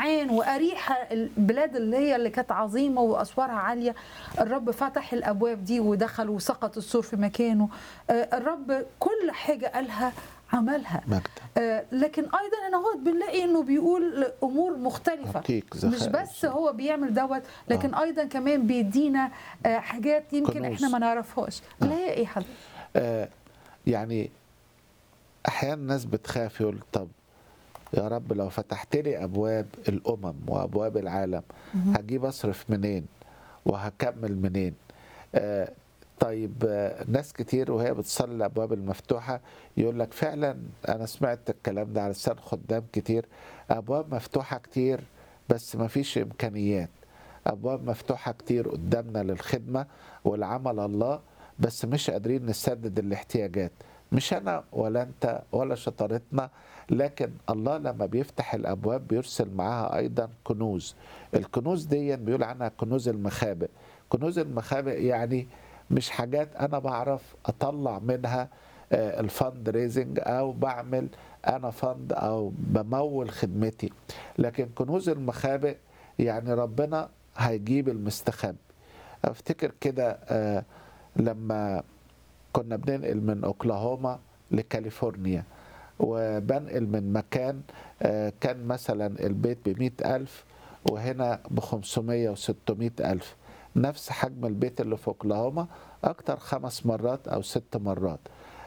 كنعان واريحه البلاد اللي هي اللي كانت عظيمه واسوارها عاليه الرب فتح الابواب دي ودخل وسقط السور في مكانه آه، الرب كل حاجه قالها عملها مجد آه، لكن ايضا هنا هو بنلاقي انه بيقول امور مختلفه أعطيك مش ذخائر بس هو بيعمل دوت لكن ايضا كمان بيدينا آه، حاجات يمكن كنوز. احنا ما نعرفهاش اللي هي ايه حضرتك آه يعني احيانا الناس بتخاف يقول طب يا رب لو فتحت لي ابواب الامم وابواب العالم هجيب اصرف منين وهكمل منين آه طيب آه ناس كتير وهي بتصلي الابواب المفتوحه يقول لك فعلا انا سمعت الكلام ده على لسان خدام كتير ابواب مفتوحه كتير بس ما فيش امكانيات ابواب مفتوحه كتير قدامنا للخدمه والعمل الله بس مش قادرين نسدد الاحتياجات مش انا ولا انت ولا شطارتنا لكن الله لما بيفتح الابواب بيرسل معاها ايضا كنوز الكنوز دي بيقول عنها كنوز المخابئ كنوز المخابئ يعني مش حاجات انا بعرف اطلع منها آه، الفند ريزنج او بعمل انا فند او بمول خدمتي لكن كنوز المخابئ يعني ربنا هيجيب المستخبي افتكر كده آه، لما كنا بننقل من اوكلاهوما لكاليفورنيا وبنقل من مكان آه، كان مثلا البيت بمئة ألف وهنا بخمسمية وستمائة ألف نفس حجم البيت اللي في اوكلاهوما أكتر خمس مرات أو ست مرات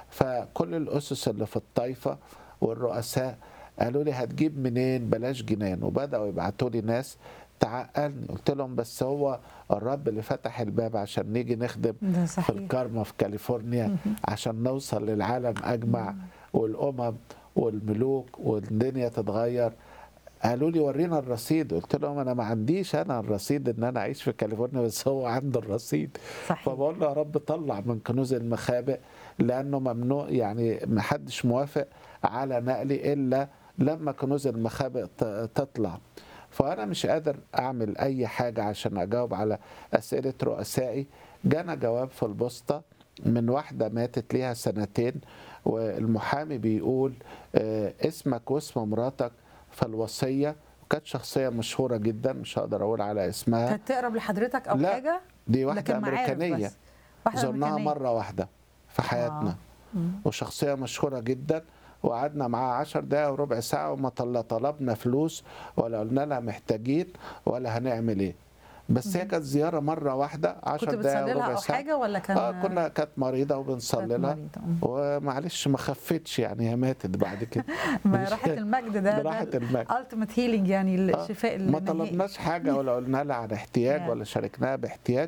فكل الأسس اللي في الطائفة والرؤساء قالوا لي هتجيب منين بلاش جنان وبدأوا يبعتوا لي ناس تعقلني قلت لهم بس هو الرب اللي فتح الباب عشان نيجي نخدم ده في صحيح الكارما في كاليفورنيا عشان نوصل للعالم اجمع والامم والملوك والدنيا تتغير قالوا لي ورينا الرصيد قلت لهم انا ما عنديش انا الرصيد ان انا اعيش في كاليفورنيا بس هو عنده الرصيد صحيح فبقول له يا رب طلع من كنوز المخابئ لانه ممنوع يعني ما حدش موافق على نقلي الا لما كنوز المخابئ ت- تطلع فانا مش قادر اعمل اي حاجه عشان اجاوب على اسئله رؤسائي جانا جواب في البوسطه من واحده ماتت ليها سنتين والمحامي بيقول آه، اسمك واسم مراتك في الوصيه وكانت شخصيه مشهوره جدا مش هقدر اقول على اسمها كانت تقرب لحضرتك او لا، حاجه دي واحده لكن معارف امريكانيه بس. واحده زرناها أمريكانية. مرة واحدة في حياتنا آه. مم. وشخصية مشهورة جدا وقعدنا معاها عشر دقايق وربع ساعة وما طل- طلبنا فلوس ولا قلنا لها محتاجين ولا هنعمل ايه بس هي كانت زيارة مرة واحدة كنت عشر بتصلي دقايق لها وربع او ساعة حاجه ولا كان اه كنا كانت مريضة وبنصلي كانت لها مريضة. مم. ومعلش ما خفتش يعني هي ماتت بعد كده ما مش- راحه المجد ده راحة المجد. التمت هيلينج يعني الشفاء ما النهائي. طلبناش حاجة ولا قلنا لها عن احتياج Yeah. ولا شاركناها باحتياج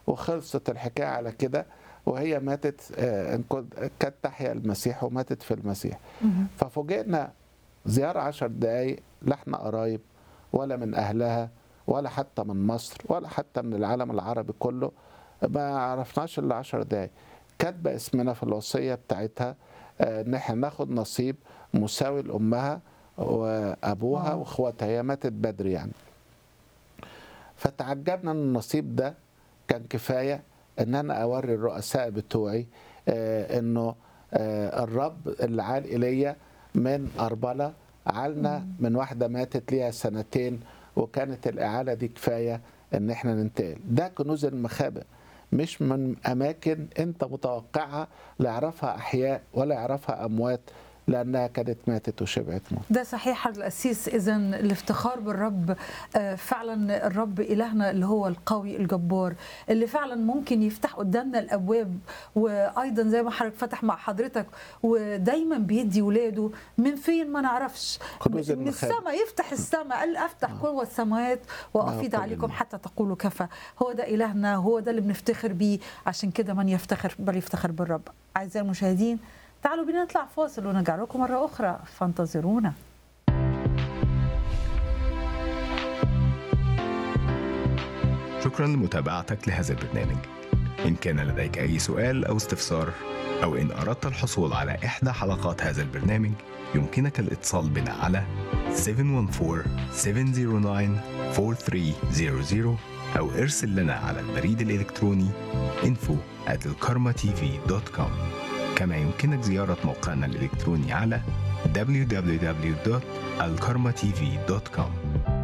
وخلصت الحكاية على كده وهي ماتت آه، إن كنت- كانت تحيا المسيح وماتت في المسيح مهم. ففوجئنا زيارة عشر دقايق لا احنا قرايب ولا من أهلها ولا حتى من مصر ولا حتى من العالم العربي كله ما عرفناش إلا عشر دقايق كاتبة اسمنا في الوصية بتاعتها آه، إن احنا ناخد نصيب مساوي لأمها وأبوها واو. وإخواتها هي ماتت بدري يعني فتعجبنا ان النصيب ده كان كفايه ان انا اوري الرؤساء بتوعي آه انه آه الرب اللي عال الي من اربله عالنا من واحده ماتت ليها سنتين وكانت الاعاله دي كفايه ان احنا ننتقل ده كنوز المخابئ مش من اماكن انت متوقعها لا يعرفها احياء ولا يعرفها اموات لانها كانت ماتت وشبعت موت ده صحيح حضرة القسيس اذا الافتخار بالرب آه، فعلا الرب الهنا اللي هو القوي الجبار اللي فعلا ممكن يفتح قدامنا الابواب وايضا زي ما حضرتك فتح مع حضرتك ودايما بيدي ولاده من فين ما نعرفش كنوز من المخابئ. السماء يفتح السماء قال افتح قوة السماوات وافيض نعم، عليكم كلنا. حتى تقولوا كفى هو ده الهنا هو ده اللي بنفتخر بيه عشان كده من يفتخر بل يفتخر بالرب اعزائي المشاهدين تعالوا بينا نطلع فاصل ونرجع لكم مرة أخرى فانتظرونا شكرا لمتابعتك لهذا البرنامج إن كان لديك أي سؤال أو استفسار أو إن أردت الحصول على إحدى حلقات هذا البرنامج يمكنك الاتصال بنا على 714-709-4300 أو ارسل لنا على البريد الإلكتروني info at الكارما كما يمكنك زيارة موقعنا الإلكتروني على www.alkarmatv.com